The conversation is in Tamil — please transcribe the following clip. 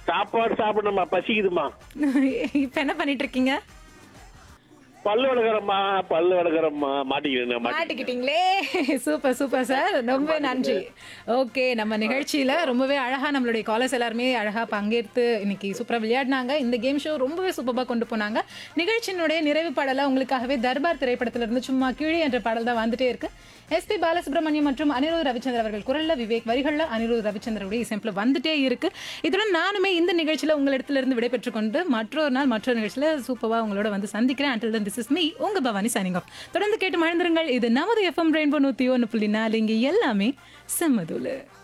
சாப்பாடு சாப்பிடணுமா பசிக்குதுமா இப்ப என்ன பண்ணிட்டு இருக்கீங்க பல்லு விளக்குறம்மா பல்லு விளக்குறம்மா மாட்டிக்கிறேன் மாட்டிக்கிட்டீங்களே சூப்பர் சூப்பர் சார் ரொம்ப நன்றி ஓகே நம்ம நிகழ்ச்சியில ரொம்பவே அழகா நம்மளுடைய காலர்ஸ் எல்லாருமே அழகா பங்கேற்று இன்னைக்கு சூப்பரா விளையாடினாங்க இந்த கேம் ஷோ ரொம்பவே சூப்பரா கொண்டு போனாங்க நிகழ்ச்சியினுடைய நிறைவு பாடலா உங்களுக்காகவே தர்பார் திரைப்படத்துல இருந்து சும்மா கிழி என்ற பாடல் தான் வந்துட்டே இருக்கு எஸ்பி பாலசுப்ரமணியம் மற்றும் அனிருத் ரவிச்சந்திரன் அவர்கள் குரல்ல விவேக் வரிகள்ல அனிருத் ரவிச்சந்திரனுடைய இசைப்பில் வந்துட்டே இருக்கு இதுடன் நானுமே இந்த நிகழ்ச்சியில உங்களிடத்துல இருந்து விடைபெற்றுக் கொண்டு மற்றொரு நாள் மற்றொரு நிகழ்ச்சியில சூப்பரா உங்களோட வந்து சந்திக்கிறேன் until then this is me உங்க பவானி சைனிங் ஆஃப் தொடர்ந்து கேட்டு மழந்துருங்கள் இது நமது எஃப்எம் ரெயின்போ நூத்தி ஒன்று புள்ளி நாலு இங்க எல்லாமே செம்மதுல